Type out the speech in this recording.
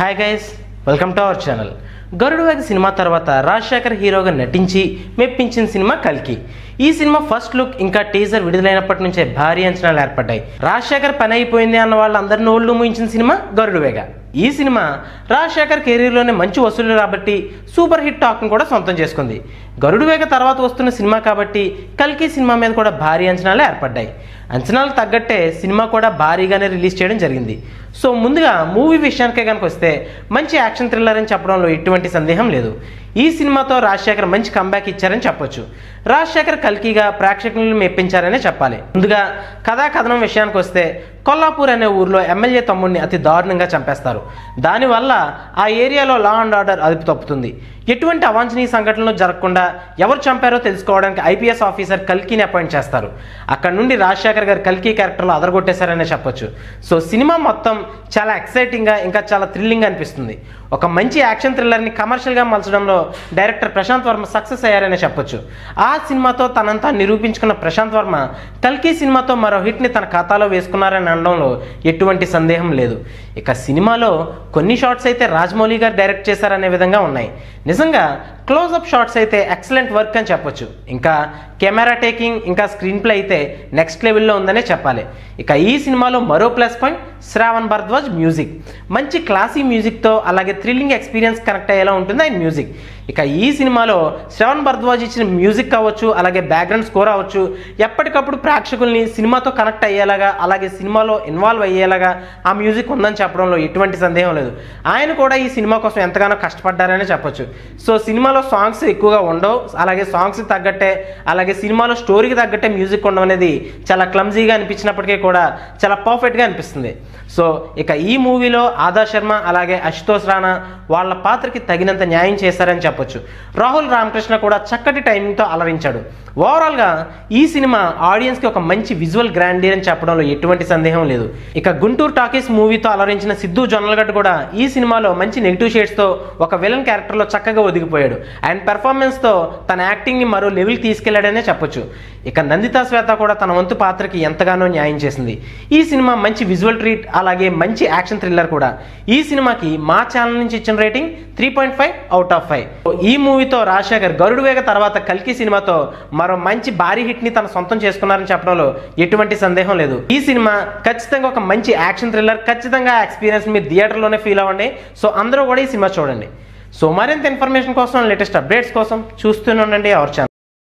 hi guys welcome to our channel Garuda Vega cinema తర్వాత రాజశేఖర్ హీరోగా నటించి మెప్పించిన సినిమా కల్కి ఈ సినిమా ఫస్ట్ లుక్ ఇంకా టీజర్ విడుదలైనప్పటి నుంచే భారీ అంచనాలు ఏర్పడ్డాయి రాజశేఖర్ పని అయిపోయింది అన్న వాళ్ళందరినీ ఒళ్ళు ముయించిన సినిమా గరుడు వేగ ఈ సినిమా రాజశేఖర్ కెరీర్లోనే మంచి వసూలు రాబట్టి సూపర్ హిట్ టాక్ను కూడా సొంతం చేసుకుంది గరుడు వేగ తర్వాత వస్తున్న సినిమా కాబట్టి కల్కి సినిమా మీద కూడా భారీ అంచనాలు ఏర్పడ్డాయి అంచనాలకు తగ్గట్టే సినిమా కూడా భారీగానే రిలీజ్ చేయడం జరిగింది సో ముందుగా మూవీ విషయానికే కనుక వస్తే మంచి యాక్షన్ థ్రిల్లర్ అని చెప్పడంలో ఎటువంటి సందేహం లేదు ఈ సినిమాతో రాజశేఖర్ మంచి కంబ్యాక్ ఇచ్చారని చెప్పొచ్చు రాజశేఖర్ కల్కిగా ప్రేక్షకులను మెప్పించారనే చెప్పాలి ముందుగా కథా కథనం విషయానికి వస్తే కొల్లాపూర్ అనే ఊర్లో ఎమ్మెల్యే తమ్ముడిని అతి దారుణంగా చంపేస్తారు దానివల్ల ఆ ఏరియాలో లా అండ్ ఆర్డర్ అదుపు తప్పుతుంది ఎటువంటి అవాంఛనీయ సంఘటనలు జరగకుండా ఎవరు చంపారో తెలుసుకోవడానికి ఐపీఎస్ ఆఫీసర్ కల్కిని అపాయింట్ చేస్తారు అక్కడ నుండి రాజశేఖర్ గారు కల్కి క్యారెక్టర్లో అదరగొట్టేశారనే చెప్పొచ్చు సో సినిమా మొత్తం చాలా ఎక్సైటింగ్గా ఇంకా చాలా థ్రిల్లింగ్ అనిపిస్తుంది ఒక మంచి యాక్షన్ థ్రిల్లర్ని కమర్షియల్గా మలచడంలో డైరెక్టర్ ప్రశాంత్ వర్మ సక్సెస్ అయ్యారనే చెప్పొచ్చు ఆ సినిమాతో తనంతా నిరూపించుకున్న ప్రశాంత్ వర్మ కల్కి సినిమాతో మరో హిట్ని తన ఖాతాలో వేసుకున్నారని అనడంలో ఎటువంటి సందేహం లేదు ఇక సినిమాలో కొన్ని షాట్స్ అయితే రాజమౌళి గారు డైరెక్ట్ చేశారనే విధంగా ఉన్నాయి నిజంగా క్లోజ్అప్ షాట్స్ అయితే ఎక్సలెంట్ వర్క్ అని చెప్పొచ్చు ఇంకా కెమెరా టేకింగ్ ఇంకా స్క్రీన్ ప్లే అయితే నెక్స్ట్ లెవెల్లో ఉందనే చెప్పాలి ఇక ఈ సినిమాలో మరో plus point Shravan Bharadwaj music మంచి క్లాసీ మ్యూజిక్తో అలాగే థ్రిల్లింగ్ ఎక్స్పీరియన్స్ కనెక్ట్ అయ్యేలా ఉంటుంది ఆయన మ్యూజిక్ ఇక ఈ సినిమాలో శ్రవణ్ భరద్వాజ్ ఇచ్చిన మ్యూజిక్ కావచ్చు అలాగే బ్యాక్గ్రౌండ్ స్కోర్ అవ్వచ్చు ఎప్పటికప్పుడు ప్రేక్షకుల్ని సినిమాతో కనెక్ట్ అయ్యేలాగా అలాగే సినిమాలో ఇన్వాల్వ్ అయ్యేలాగా ఆ మ్యూజిక్ ఉందని చెప్పడంలో ఎటువంటి సందేహం లేదు ఆయన కూడా ఈ సినిమా కోసం ఎంతగానో కష్టపడ్డారనే చెప్పొచ్చు సో సినిమాలో సాంగ్స్ ఎక్కువగా ఉండవు అలాగే సాంగ్స్కి తగ్గట్టే అలాగే సినిమాలో స్టోరీకి తగ్గట్టే మ్యూజిక్ ఉండడం అనేది చాలా క్లమ్జీగా అనిపించినప్పటికీ కూడా చాలా పర్ఫెక్ట్గా అనిపిస్తుంది సో ఇక ఈ మూవీలో ఆదా శర్మ అలాగే అశుతోష్ రాణా వాళ్ళ పాత్రకి తగినంత న్యాయం చేశారని చెప్పొచ్చు రాహుల్ రామకృష్ణ కూడా చక్కటి టైమింగ్తో అలరించాడు ఓవరాల్గా ఈ సినిమా ఆడియన్స్కి ఒక మంచి విజువల్ గ్రాండీర్ అని చెప్పడంలో ఎటువంటి సందేహం లేదు ఇక గుంటూరు టాకీస్ మూవీతో అలరించిన సిద్ధు జొన్నలగడ్డ కూడా ఈ సినిమాలో మంచి నెగిటివ్ షేడ్స్తో ఒక విలన్ క్యారెక్టర్లో చక్కగా ఒదిగిపోయాడు అండ్ పెర్ఫార్మెన్స్తో తన యాక్టింగ్ని మరో లెవెల్ తీసుకెళ్లాడనే చెప్పొచ్చు ఇక నందితా శ్వేత కూడా తన వంతు పాత్రకి ఎంతగానో న్యాయం చేసింది ఈ సినిమా మంచి విజువల్ ట్రీట్ అలాగే మంచి యాక్షన్ థ్రిల్లర్ కూడా ఈ సినిమాకి మా ఛానల్ నుంచి ఇచ్చిన rating three point five out of five ఈ మూవీతో రాజశేఖర్ గరుడు వేగ తర్వాత కల్కి సినిమాతో మరో మంచి భారీ హిట్ ని తన సొంతం చేసుకున్నారని చెప్పడంలో ఎటువంటి సందేహం లేదు ఈ సినిమా ఖచ్చితంగా ఒక మంచి యాక్షన్ థ్రిల్లర్ ఖచ్చితంగా ఎక్స్పీరియన్స్ మీరు థియేటర్లోనే ఫీల్ అవ్వండి సో అందరూ కూడా ఈ సినిమా చూడండి సో మరింత ఇన్ఫర్మేషన్ కోసం లేటెస్ట్ అప్డేట్స్ కోసం చూస్తూనే ఉండండి అవర్ ఛానల్